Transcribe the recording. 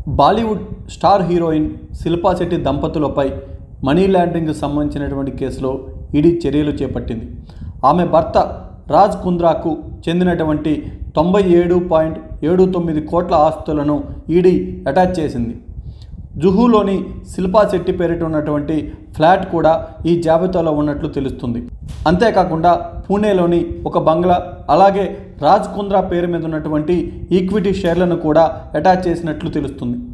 Bollywood star heroine Shilpa Shetty దంపతులపై money లాండరింగ్కి సంబంధించినటువంటి కేసులో ఈడీ చర్యలు చేపట్టింది ఆమె భర్త రాజ్ కుంద్రాకు చెందినటువంటి తొంభై ఏడు పాయింట్ ఏడు తొమ్మిది కోట్ల ఆస్తులను ఈడీ అటాచ్ చేసింది జుహులోని శిల్పా శెట్టి పేరిట ఉన్నటువంటి ఫ్లాట్ కూడా ఈ జాబితాలో ఉన్నట్లు తెలుస్తుంది అంతేకాకుండా పూణేలోని ఒక బంగ్లా అలాగే రాజ్ కుంద్రా పేరు మీద ఉన్నటువంటి ఈక్విటీ షేర్లను కూడా అటాచ్ చేసినట్లు తెలుస్తుంది